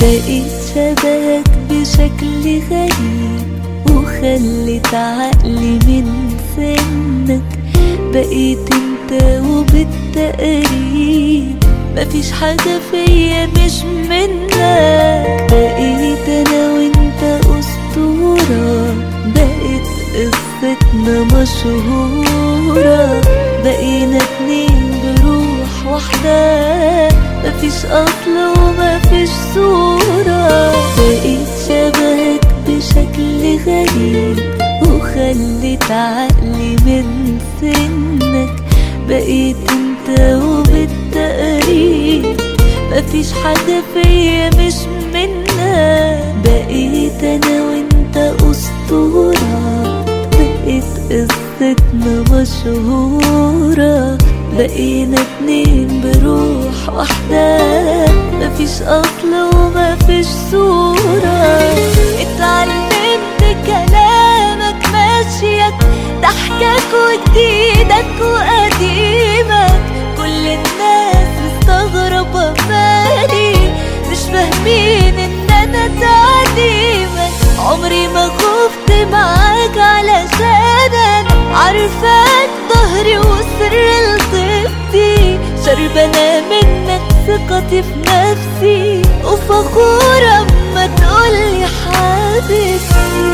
بقيت شبهك بشكل غريب وخلت عقلي من سنك بقيت انت وبالتقريب مفيش حاجة فيا مش منك بقيت انا وانت اسطورة بقت قصتنا مشهورة بقينا اتنين بروح واحدة مفيش اصل ومفيش صورة بقيت شبهك بشكل غريب وخلت عقلي من سنك بقيت انت وبالتقريب مفيش حاجة فيا مش منك بقيت انا وانت اسطورة بقيت قصتنا مشهورة بقينا اتنين بروح واحدة مفيش اصل ومفيش صورة اتعلمت كلامك ماشيك ضحكك وجديدك وقديمك كل الناس مستغربة مالي مش فاهمين ان انا تعليمك عمري ما خفت معاك علشانك عارفاك ظهري وسر لطيبتي شربانة منك ثقتي في نفسي وفخورة اما تقولي حبيبتي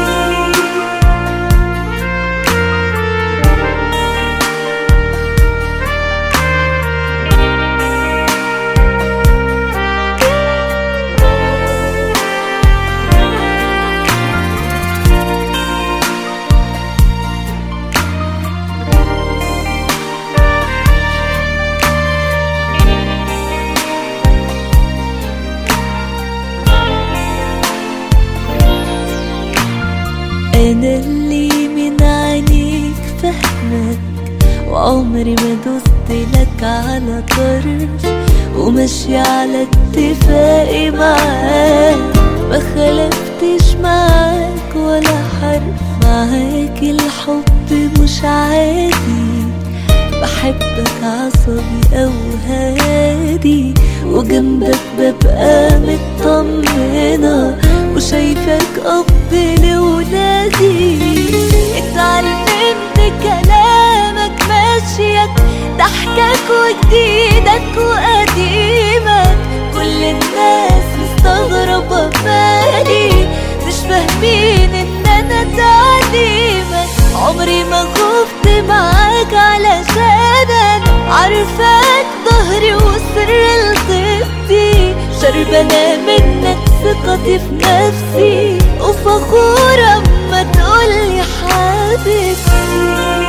أنا اللي من عينيك فهمك وعمري ما دوست لك على طرف وماشية على اتفاقي معاك ما خلفتش معاك ولا حرف معاك الحب مش عادي بحبك عصبي أو هادي وجنبك ببقى مطمنة وشايفك أب لولادي اتعلمت كلامك ماشيك ضحكك وجديدك وقديمك كل الناس مستغربة مالي مش فاهمين ان انا تعليمك عمري ما خفت معاك علشانك عارفاك ظهري وسر لطيبتي شربانة منك ثقتي في نفسي وفخورة اما تقولي حبيبتي